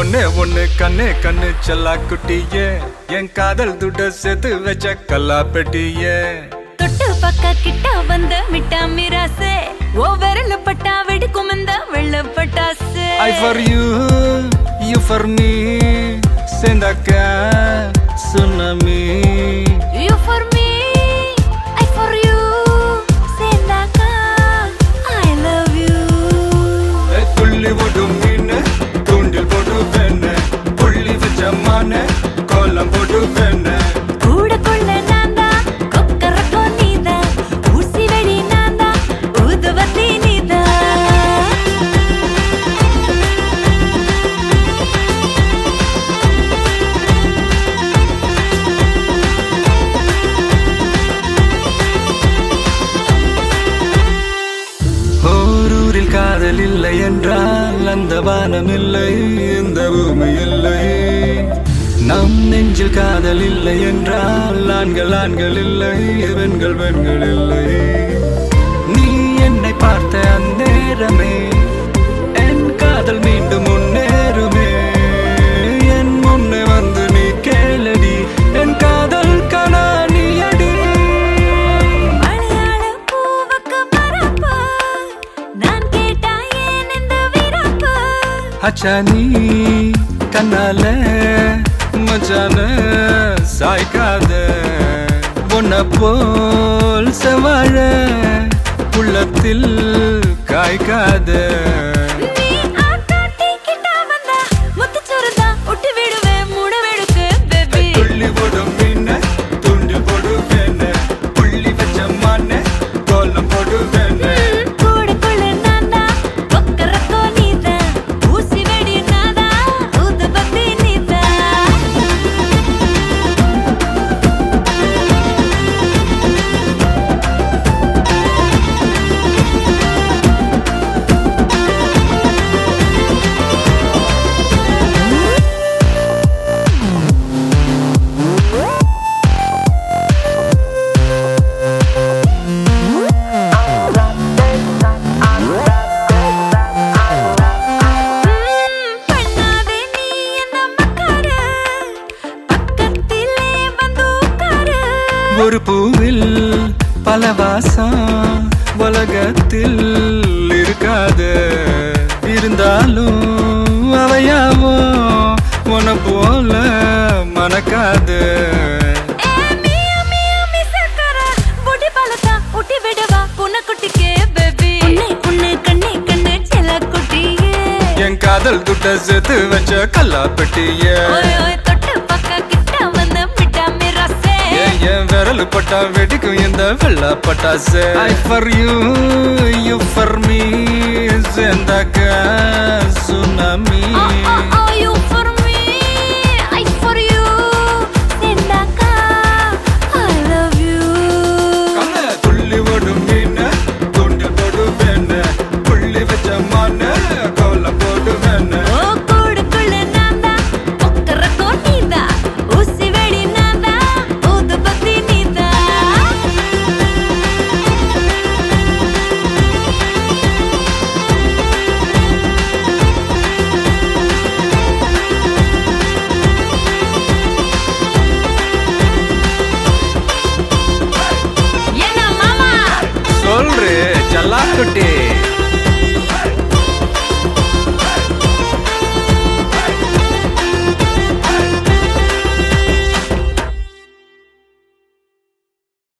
ஒண்ணே ஒண்ணு கண்ணே கண்ணு செல்லா குட்டியே என் காதல் துட்ட சேர்த்து வச்ச கல்லா பெட்டியே தொட்டு பக்க கிட்ட வந்த மிட்டா மிராசே ஓ விரல பட்டா வெடிக்கும் இந்த வெள்ள பட்டாசு I for you you for me சேர்ந்தாக்க tsunami you for me I for you சேர்ந்தாக்கா ஐ லவ் யூ துள்ளி ஓடும் மீன் தூண்டில் போட்டு பெண்ண புள்ளி வச்ச மான கோலம் போட்டு பெண்ண கூட கொள்ள நான்தா கொக்கரக்கோ நீதா ஊசி வெடி நான்தா ஊதுவத்தி நீதா ஓரூரில் காதல் இல்லை என்றால் அந்த வானம் இல்லை இந்த பூமி இல்லை நம் நெஞ்சில் காதல் இல்லை என்றால் ஆண்கள் ஆண்கள் இல்லை பெண்கள் பெண்கள் இல்லை நீ என்னை பார்த்த அந்நேரமே என் காதல் மீண்டும் முன்னேறுமே என் முன்னே வந்து நீ கேளடி என் காதல் கனா நீ அடி மலையாள பூவுக்கு பரப்பு நான் கேட்டா ஏன் இந்த விரப்பு அச்சா நீ கண்ணால மச்சான சாய்க்காத உன்ன போல் செவாழ உள்ளத்தில் காய்க்காத நீ ஆட்டாட்டி கிட்ட வந்தா முத்துச்சோறுதா ஒட்டி விடுவேன் மூட வெடுக்கு பேபி துள்ளி போடும் மீன துண்டு போடுவேன் புள்ளி வச்ச மான கோலம் போடுவேன் கூட கொள்ள நான்தா கொக்கரக்கோ நீதா ஊசி வெடி நாதா ஊதுபத்தி நீதா ம், பண்ணாதே நீ என்ன மக்காரு பக்கத்திலே வந்து உட்காரு ஒரு பூவில் பல வாசம் உலகத்தில் இருக்காது இருந்தாலும் அவையாவோ உன போல மணக்காது ஏ மியா மியா மிசக்கர பொடி பலதா ஊட்டி விடவா புனக்குட்டிக்கே பேபி உன்னை உன்னை கண்ணே கண்ணே செல்ல குட்டியே என் காதல் துட்ட சேர்த்து வச்ச கல்லா பெட்டிய ஓய் ஓய் தொட்டு பக்க கிட்ட வந்து மிட்டா மிராசே ஏன் என் விரல் பட்டா வெடிக்கும் இந்த வெள்ள பட்டாசு I for you you for me சேர்ந்தாக்க tsunami Oh, oh, oh, you for me, I for you. Sendaka, I love you. கண்ண துள்ளி ஓடும் மீன தூண்டில் போடுவேன் புள்ளி வச்ச மான கோலம் போடுவேன் ஓ கூடுக்குள்ள நான்தா, கொக்கரக்கோ நீதா, ஊசி வெடி நான்தா, ஊதுபத்தி நீதா. என்ன மாமா சொல்றே ஜல்லாக்குட்டி